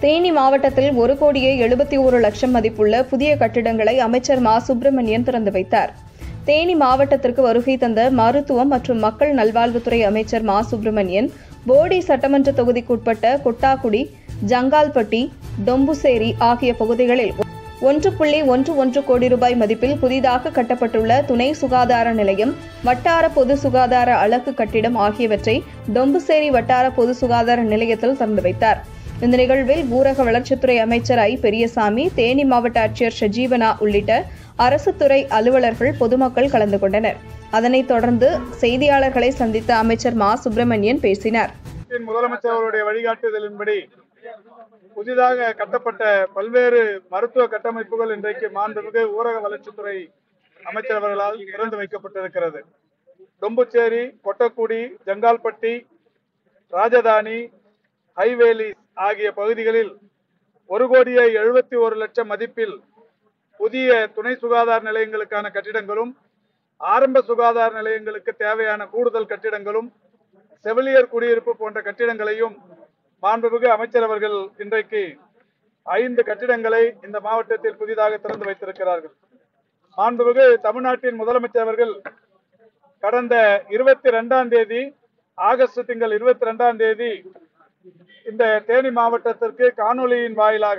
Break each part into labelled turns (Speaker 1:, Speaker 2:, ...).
Speaker 1: தேனி மாவட்டத்தில் ஒரு கோடியே எழுபத்தி ஒரு லட்சம் மதிப்புள்ள புதிய கட்டிடங்களை அமைச்சர் மா சுப்பிரமணியன் திறந்து வைத்தார் தேனி மாவட்டத்திற்கு வருகை தந்த மருத்துவம் மற்றும் மக்கள் நல்வாழ்வுத்துறை அமைச்சர் மா சுப்பிரமணியன் போடி சட்டமன்ற தொகுதிக்குட்பட்ட கொட்டாக்குடி ஜங்கால்பட்டி டொம்புசேரி ஆகிய பகுதிகளில் ஒன்று புள்ளி ஒன்று ஒன்று கோடி ரூபாய் மதிப்பில் புதிதாக கட்டப்பட்டுள்ள துணை சுகாதார நிலையம் வட்டார பொது சுகாதார அலகு கட்டிடம் ஆகியவற்றை டொம்புசேரி வட்டார பொது சுகாதார நிலையத்தில் திறந்து வைத்தார் இந்த நிகழ்வில் ஊரக வளர்ச்சித்துறை அமைச்சர் ஐ பெரியசாமி தேனி மாவட்ட ஆட்சியர் ஷஜீவனா உள்ளிட்ட அரசு துறை அலுவலர்கள் பொதுமக்கள் கலந்து கொண்டனர் அதனைத் தொடர்ந்து செய்தியாளர்களை சந்தித்த அமைச்சர் மா சுப்பிரமணியன் பேசினார்
Speaker 2: நாட்டின் முதலமைச்சர் அவருடைய வழிகாட்டுதலின்படி புதிதாக கட்டப்பட்ட பல்வேறு மருத்துவ கட்டமைப்புகள் இன்றைக்கு மாண்புமிகு ஊரக வளர்ச்சித்துறை அமைச்சர் அவர்களால் திறந்து வைக்கப்பட்டிருக்கிறது தொம்புச்சேரி கொட்டக்குடி ஜங்கால்பட்டி ராஜதானி ஹைவேலி ஆகிய பகுதிகளில் ஒரு கோடியே எழுபத்தி ஒரு லட்சம் மதிப்பில் புதிய துணை சுகாதார நிலையங்களுக்கான கட்டிடங்களும் ஆரம்ப சுகாதார நிலையங்களுக்கு தேவையான கூடுதல் கட்டிடங்களும் செவிலியர் குடியிருப்பு போன்ற கட்டிடங்களையும் மாண்புமிகு அமைச்சர் அவர்கள் இன்றைக்கு ஐந்து கட்டிடங்களை இந்த மாவட்டத்தில் புதிதாக திறந்து வைத்திருக்கிறார்கள் மாண்புமிகு தமிழ்நாட்டின் முதலமைச்சர் அவர்கள் கடந்த இருபத்தி ரெண்டாம் தேதி ஆகஸ்ட் திங்கள் இருபத்தி ரெண்டாம் தேதி இந்த தேனி மாவட்டத்திற்கு காணொலியின் வாயிலாக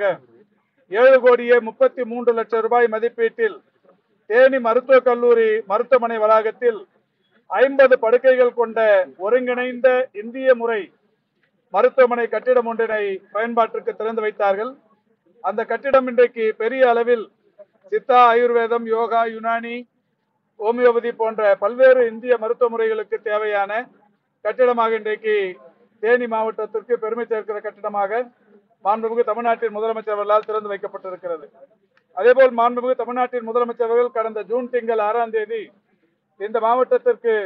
Speaker 2: ஏழு கோடியே முப்பத்தி மூன்று லட்சம் ரூபாய் மதிப்பீட்டில் தேனி மருத்துவக் கல்லூரி மருத்துவமனை வளாகத்தில் ஐம்பது படுக்கைகள் கொண்ட ஒருங்கிணைந்த இந்திய முறை மருத்துவமனை கட்டிடம் ஒன்றினை பயன்பாட்டிற்கு திறந்து வைத்தார்கள் அந்த கட்டிடம் இன்றைக்கு பெரிய அளவில் சித்தா ஆயுர்வேதம் யோகா யுனானி ஹோமியோபதி போன்ற பல்வேறு இந்திய மருத்துவ முறைகளுக்கு தேவையான கட்டிடமாக இன்றைக்கு தேனி மாவட்டத்திற்கு பெருமை சேர்க்கிற கட்டிடமாக மாண்புமிகு தமிழ்நாட்டின் முதலமைச்சர் அவர்களால் திறந்து வைக்கப்பட்டிருக்கிறது அதேபோல் மாண்புமிகு தமிழ்நாட்டின் முதலமைச்சர் அவர்கள் கடந்த ஜூன் திங்கள் ஆறாம் தேதி இந்த மாவட்டத்திற்கு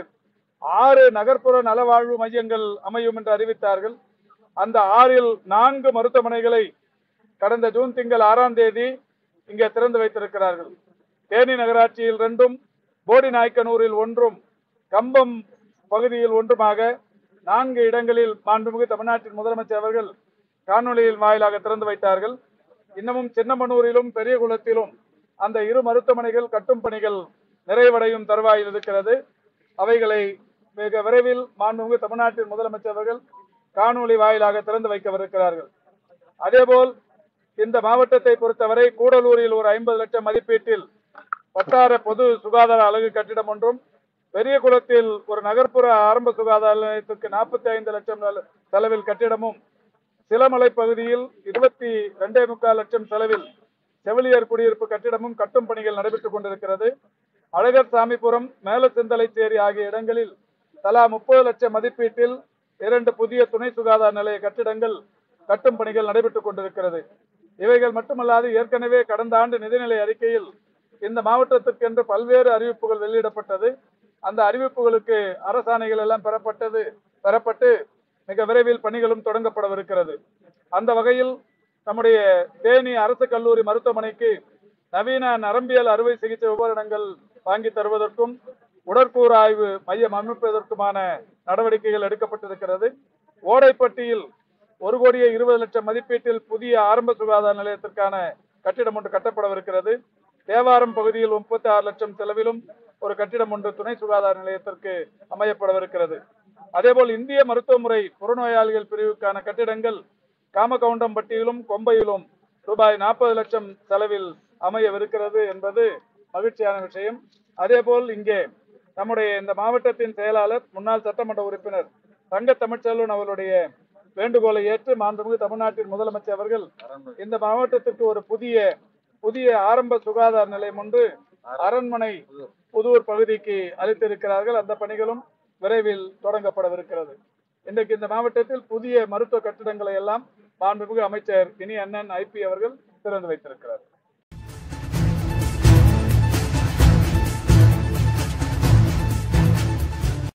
Speaker 2: ஆறு நகர்ப்புற நலவாழ்வு மையங்கள் அமையும் என்று அறிவித்தார்கள் அந்த ஆறில் நான்கு மருத்துவமனைகளை கடந்த ஜூன் திங்கள் ஆறாம் தேதி இங்கே திறந்து வைத்திருக்கிறார்கள் தேனி நகராட்சியில் ரெண்டும் போடி நாயக்கனூரில் ஒன்றும் கம்பம் பகுதியில் ஒன்றுமாக நான்கு இடங்களில் மாண்புமிகு தமிழ்நாட்டின் முதலமைச்சர் அவர்கள் காணொலியில் வாயிலாக திறந்து வைத்தார்கள் இன்னமும் சின்னமனூரிலும் பெரியகுளத்திலும் அந்த இரு மருத்துவமனைகள் கட்டும் பணிகள் நிறைவடையும் தருவாயில் இருக்கிறது அவைகளை மிக விரைவில் மாண்புமிகு தமிழ்நாட்டின் முதலமைச்சர் அவர்கள் காணொலி வாயிலாக திறந்து வைக்கவிருக்கிறார்கள் அதேபோல் இந்த மாவட்டத்தை பொறுத்தவரை கூடலூரில் ஒரு ஐம்பது லட்சம் மதிப்பீட்டில் வட்டார பொது சுகாதார அலகு கட்டிடம் ஒன்றும் பெரிய குளத்தில் ஒரு நகர்ப்புற ஆரம்ப சுகாதார நிலையத்திற்கு நாற்பத்தி ஐந்து லட்சம் நல- செலவில் கட்டிடமும் சிலமலை பகுதியில் இருபத்தி ரெண்டே முக்கால் லட்சம் செலவில் செவிலியர் குடியிருப்பு கட்டிடமும் கட்டும் பணிகள் நடைபெற்றுக் கொண்டிருக்கிறது அழகர் சாமிபுரம் மேலசிந்தலைச்சேரி ஆகிய இடங்களில் தலா முப்பது லட்சம் மதிப்பீட்டில் இரண்டு புதிய துணை சுகாதார நிலைய கட்டிடங்கள் கட்டும் பணிகள் நடைபெற்றுக் கொண்டிருக்கிறது இவைகள் மட்டுமல்லாது ஏற்கனவே கடந்த ஆண்டு நிதிநிலை அறிக்கையில் இந்த மாவட்டத்திற்கென்று பல்வேறு அறிவிப்புகள் வெளியிடப்பட்டது அந்த அறிவிப்புகளுக்கு அரசாணைகள் எல்லாம் பெறப்பட்டது பெறப்பட்டு மிக விரைவில் பணிகளும் தொடங்கப்படவிருக்கிறது அந்த வகையில் நம்முடைய தேனி அரசு கல்லூரி மருத்துவமனைக்கு நவீன நரம்பியல் அறுவை சிகிச்சை உபகரணங்கள் வாங்கி தருவதற்கும் உடற்கூறு ஆய்வு மையம் அமைப்பதற்குமான நடவடிக்கைகள் எடுக்கப்பட்டிருக்கிறது ஓடைப்பட்டியில் ஒரு கோடியே இருபது லட்சம் மதிப்பீட்டில் புதிய ஆரம்ப சுகாதார நிலையத்திற்கான கட்டிடம் ஒன்று கட்டப்படவிருக்கிறது தேவாரம் பகுதியில் முப்பத்தி ஆறு லட்சம் செலவிலும் ஒரு கட்டிடம் ஒன்று துணை சுகாதார நிலையத்திற்கு அமையப்படவிருக்கிறது அதேபோல் இந்திய மருத்துவ முறை புறநோயாளிகள் பிரிவுக்கான கட்டிடங்கள் காமகவுண்டம்பட்டியிலும் கொம்பையிலும் ரூபாய் நாற்பது லட்சம் செலவில் அமையவிருக்கிறது என்பது மகிழ்ச்சியான விஷயம் அதேபோல் இங்கே நம்முடைய இந்த மாவட்டத்தின் செயலாளர் முன்னாள் சட்டமன்ற உறுப்பினர் தங்க தமிழ்ச்செல்வன் அவருடைய வேண்டுகோளை ஏற்று மாண்புமிகு தமிழ்நாட்டின் முதலமைச்சர் அவர்கள் இந்த மாவட்டத்திற்கு ஒரு புதிய புதிய ஆரம்ப சுகாதார நிலையம் ஒன்று அரண்மனை புதூர் பகுதிக்கு அளித்திருக்கிறார்கள் அந்த பணிகளும் விரைவில் தொடங்கப்படவிருக்கிறது இன்றைக்கு இந்த மாவட்டத்தில் புதிய மருத்துவ கட்டிடங்களை எல்லாம் மாண்புமிகு அமைச்சர் இனி அண்ணன் ஐபி அவர்கள் திறந்து வைத்திருக்கிறார்